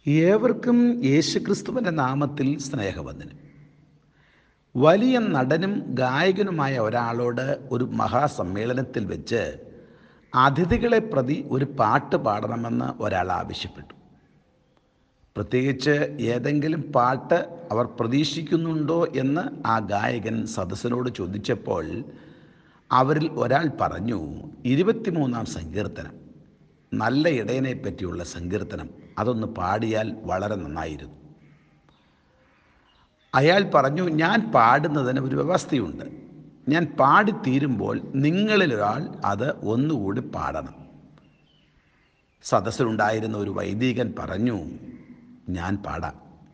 ഏവർക്കും യേശുക്രിസ്തുവിൻ്റെ നാമത്തിൽ സ്നേഹവന്ദനം വലിയ നടനും ഗായകനുമായ ഒരാളോട് ഒരു മഹാസമ്മേളനത്തിൽ വെച്ച് അതിഥികളെ പ്രതി ഒരു പാട്ട് പാടണമെന്ന് ഒരാൾ ആവശ്യപ്പെട്ടു പ്രത്യേകിച്ച് ഏതെങ്കിലും പാട്ട് അവർ പ്രതീക്ഷിക്കുന്നുണ്ടോ എന്ന് ആ ഗായകൻ സദസ്സിനോട് ചോദിച്ചപ്പോൾ അവരിൽ ഒരാൾ പറഞ്ഞു ഇരുപത്തിമൂന്നാം സങ്കീർത്തനം നല്ല ഇടയനെ പറ്റിയുള്ള സങ്കീർത്തനം അതൊന്ന് പാടിയാൽ വളരെ നന്നായിരുന്നു അയാൾ പറഞ്ഞു ഞാൻ പാടുന്നതിന് ഒരു വ്യവസ്ഥയുണ്ട് ഞാൻ പാടിത്തീരുമ്പോൾ നിങ്ങളിലൊരാൾ അത് ഒന്നുകൂടി പാടണം സദസ്സിലുണ്ടായിരുന്ന ഒരു വൈദികൻ പറഞ്ഞു ഞാൻ പാടാം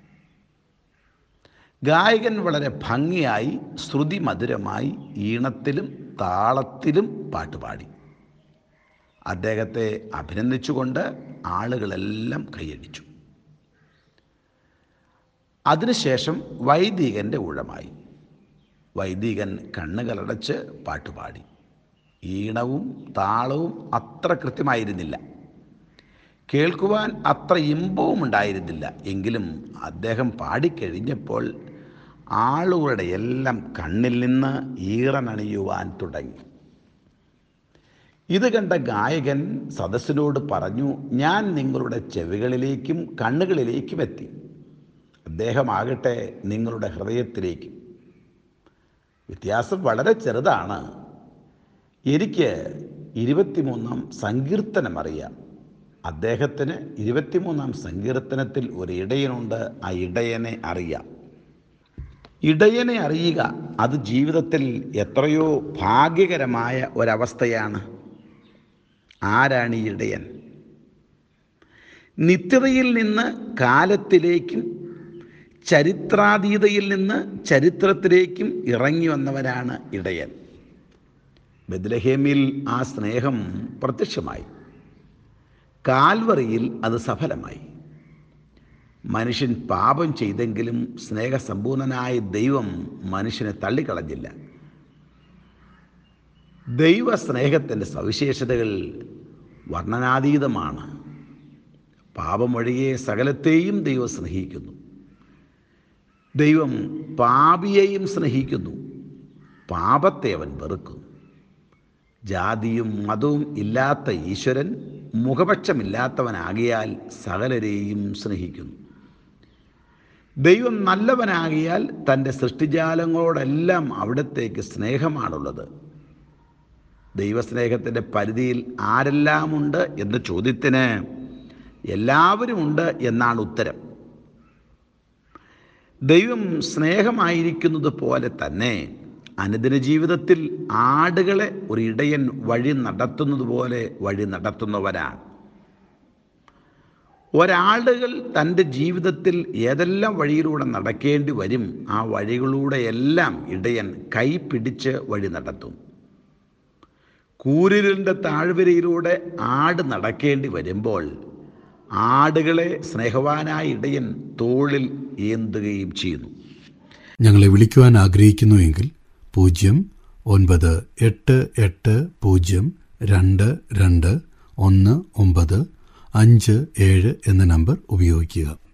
ഗായകൻ വളരെ ഭംഗിയായി ശ്രുതി മധുരമായി ഈണത്തിലും താളത്തിലും പാട്ടുപാടി അദ്ദേഹത്തെ അഭിനന്ദിച്ചുകൊണ്ട് ആളുകളെല്ലാം കൈയടിച്ചു അതിനുശേഷം വൈദികൻ്റെ ഊഴമായി വൈദികൻ കണ്ണുകളടച്ച് പാട്ടുപാടി ഈണവും താളവും അത്ര കൃത്യമായിരുന്നില്ല കേൾക്കുവാൻ അത്ര ഇമ്പവും ഉണ്ടായിരുന്നില്ല എങ്കിലും അദ്ദേഹം പാടിക്കഴിഞ്ഞപ്പോൾ ആളുകളുടെ എല്ലാം കണ്ണിൽ നിന്ന് ഈറനണിയുവാൻ തുടങ്ങി ഇത് കണ്ട ഗായകൻ സദസ്സിനോട് പറഞ്ഞു ഞാൻ നിങ്ങളുടെ ചെവികളിലേക്കും കണ്ണുകളിലേക്കും എത്തി അദ്ദേഹമാകട്ടെ നിങ്ങളുടെ ഹൃദയത്തിലേക്കും വ്യത്യാസം വളരെ ചെറുതാണ് എനിക്ക് ഇരുപത്തിമൂന്നാം സങ്കീർത്തനം അറിയാം അദ്ദേഹത്തിന് ഇരുപത്തിമൂന്നാം സങ്കീർത്തനത്തിൽ ഒരു ഇടയനുണ്ട് ആ ഇടയനെ അറിയാം ഇടയനെ അറിയുക അത് ജീവിതത്തിൽ എത്രയോ ഭാഗ്യകരമായ ഒരവസ്ഥയാണ് ആരാണ് ഈ ഇടയൻ നിത്യതയിൽ നിന്ന് കാലത്തിലേക്കും ചരിത്രാതീതയിൽ നിന്ന് ചരിത്രത്തിലേക്കും ഇറങ്ങി വന്നവനാണ് ഇടയൻ ബദ്ലഹേമിൽ ആ സ്നേഹം പ്രത്യക്ഷമായി കാൽവറിയിൽ അത് സഫലമായി മനുഷ്യൻ പാപം ചെയ്തെങ്കിലും സ്നേഹസമ്പൂർണനായ ദൈവം മനുഷ്യനെ തള്ളിക്കളഞ്ഞില്ല ദൈവ സ്നേഹത്തിൻ്റെ സവിശേഷതകൾ വർണ്ണനാതീതമാണ് പാപമൊഴികെ സകലത്തെയും ദൈവം സ്നേഹിക്കുന്നു ദൈവം പാപിയെയും സ്നേഹിക്കുന്നു പാപത്തെ അവൻ വെറുക്കുന്നു ജാതിയും മതവും ഇല്ലാത്ത ഈശ്വരൻ മുഖപക്ഷമില്ലാത്തവനാകിയാൽ സകലരെയും സ്നേഹിക്കുന്നു ദൈവം നല്ലവനാകിയാൽ തൻ്റെ സൃഷ്ടിജാലങ്ങളോടെല്ലാം അവിടത്തേക്ക് സ്നേഹമാണുള്ളത് ദൈവസ്നേഹത്തിൻ്റെ പരിധിയിൽ ആരെല്ലാമുണ്ട് എന്ന ചോദ്യത്തിന് എല്ലാവരുമുണ്ട് എന്നാണ് ഉത്തരം ദൈവം സ്നേഹമായിരിക്കുന്നത് പോലെ തന്നെ അനുദിന ജീവിതത്തിൽ ആടുകളെ ഒരു ഇടയൻ വഴി നടത്തുന്നത് പോലെ വഴി നടത്തുന്നവരാണ് ഒരാളുകൾ തൻ്റെ ജീവിതത്തിൽ ഏതെല്ലാം വഴിയിലൂടെ നടക്കേണ്ടി വരും ആ വഴികളിലൂടെയെല്ലാം ഇടയൻ കൈ പിടിച്ച് വഴി നടത്തും കൂരിലിൻ്റെ താഴ്വരയിലൂടെ ആട് നടക്കേണ്ടി വരുമ്പോൾ ആടുകളെ സ്നേഹവാനായ ഇടയൻ തോളിൽ ഏന്തുകയും ചെയ്യുന്നു ഞങ്ങളെ വിളിക്കുവാൻ ആഗ്രഹിക്കുന്നുവെങ്കിൽ പൂജ്യം ഒൻപത് എട്ട് എട്ട് പൂജ്യം രണ്ട് രണ്ട് ഒന്ന് ഒമ്പത് അഞ്ച് ഏഴ് എന്ന നമ്പർ ഉപയോഗിക്കുക